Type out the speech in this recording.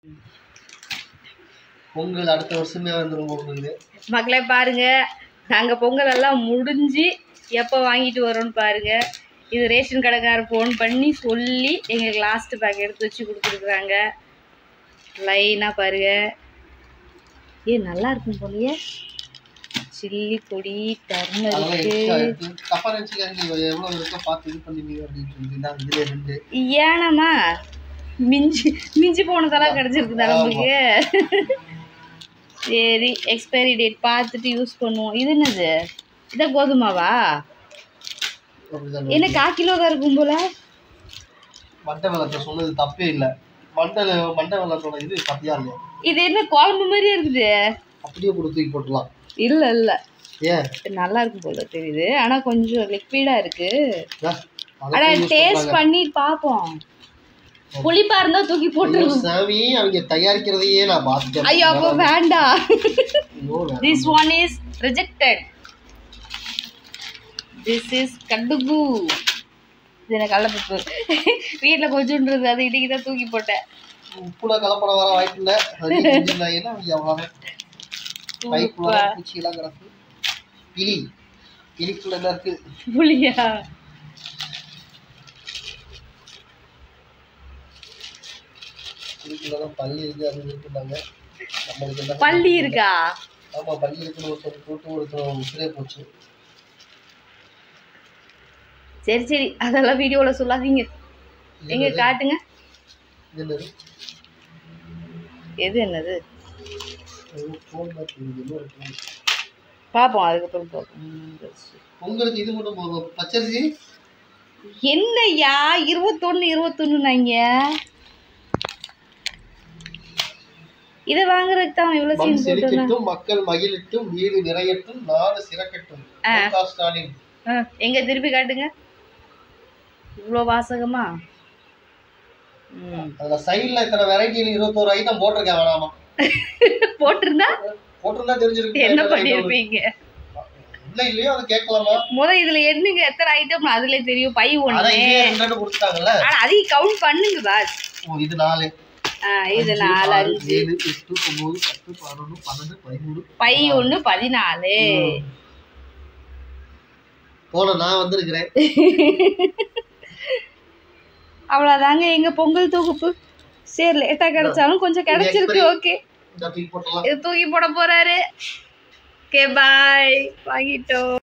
பொங்கல் அடுத்த வருஷமே வந்துடும் பொங்கல் மக்களே பாருங்க நாங்கள் பொங்கல் எல்லாம் முடிஞ்சு எப்போ வாங்கிட்டு வரோம்னு பாருங்க இது ரேஷன் கடைக்காரர் ஃபோன் பண்ணி சொல்லி எங்களுக்கு லாஸ்ட் பேக் எடுத்து வச்சு கொடுத்துருக்குறாங்க லைனாக பாருங்க ஏ நல்லா இருக்கும் போலயே சில்லி பொடி அதெல்லாம் டர்மரிக்கு எக்ஸ்ட்ரா எடுத்து தப்பா நினைச்சுக்காங்க எவ்வளோ இருக்கோ பார்த்து இது பண்ணுவீங்க அப்படின்னு சொல்லிட்டு தான் இதுல ரெண்டு ஏனம்மா மிஞ்சி மிஞ்சி போனதெல்லாம் கிடச்சிருக்குதா நமக்கு சரி எக்ஸ்பைரி டேட் பார்த்துட்டு யூஸ் பண்ணுவோம் இது என்னது இதான் கோதுமாவா அப்படிதான் என்ன கா கிலோ தான் இருக்கும் போல மண்டை வெள்ளத்தை சொன்னது தப்பே இல்லை மண்டை மண்டை வெள்ளத்தோட இது பத்தியா இல்லையா இது என்ன குழம்பு மாதிரியே இருக்குது அப்படியே கூட தூக்கி போட்டுலாம் இல்லை இல்லை ஏன் நல்லா இருக்கும் போல தெரியுது ஆனால் கொஞ்சம் லிக்விடாக இருக்கு ஆ, அதை ஆனால் use டேஸ்ட் பண்றாங்க. பண்ணி பார்ப்போம் புளிப்பா இருந்தா தூக்கி ஐயோ, போட்டுருவோம் சாமி அவங்க தயாரிக்கிறதையே நான் பார்த்துட்டேன் ஐயோ அப்போ வேண்டாம் ஐயோ, வேணாம். This one is rejected this is கடுகு இது எனக்கு கடலப்பருப்பு வீட்டில் கொஞ்சோன்றது அது இன்னைக்கு தான் தூக்கி போட்டேன் உப்புல கலப்படம் வர வாய்ப்பு இல்லை அது செஞ்சிருந்தாங்கன்னா அவங்க அவ்வளோ பைப்புல பூச்சியெல்லாம் கிடக்கு கிளி கிளிக்குள்ள என்ன இருக்கு புளியா கிளிக்குள்ள தான் பள்ளி இருக்கு அது இருக்குன்னாங்க நம்மளுக்கு என்ன பள்ளி இருக்கா ஆமா பள்ளி இருக்குன்னு ஒருத்தர் போட்டு ஒருத்தர் உசிரே போச்சு சரி சரி அதெல்லாம் வீடியோவில் சொல்லாதீங்க எங்க காட்டுங்க இது என்னது எது என்னது ஐயோ, phone தான் தெரியுது. இன்னொரு phone. பார்ப்போம் அதுக்கப்புறம் பார்ப்போம் பொங்கலுக்கு இது மட்டும் போதும் பச்சரிசி என்னய்யா இருபத்தொன்று இருபத்தொன்னுனாங்க இதை வாங்குறதுக்கு தான் இவ்வளோ மண் சீன் போட்டு செழிக்கட்டும் மக்கள் மகிழட்டும் வீடு நிறையட்டும் நாடு சிறக்கட்டும் மு க ஸ்டாலின் எங்க திருப்பி காட்டுங்க இவ்வளோ வாசகமா ம் அதுல சைடுல இத்தனை வெரைட்டியில் இருபத்தோரு ஐட்டம் போட்டிருக்கேன் வேணாமா போட்டிருந்தா போட்டிருந்தா தெரிஞ்சிருக்கு என்ன பண்ணியிருப்பீங்க இல்ல இல்லையோ அதை கேட்கலாமா முத இதுல எண்ணுங்க எத்தனை ஐட்டம் அதுல தெரியும் பை அதான் ஒண்ணு இதே ரெண்டு ரெண்டு கொடுத்தாங்கல்ல ஆனா அதையும் கவுண்ட் பண்ணுங்க பாஸ் ஓ, இது நாலு ஆ, இது அஞ்சு, நாலு ஆறு, அஞ்சு ஏழு எட்டு ஒன்பது பத்து பதினொன்று பன்னெண்டு பதிமூணு பை ஒண்ணு பதினாலு போன நான் வந்திருக்கிறேன் அவ்வளவுதாங்க எங்க பொங்கல் தொகுப்பு சரி லேட்டா கிடைச்சாலும் கொஞ்சம் கிடைச்சிருக்கு ஓகே இந்த தூக்கி போட்டலாம் இது தூக்கி போட போறாரு ஓகே பாய் வாங்கிட்டோம்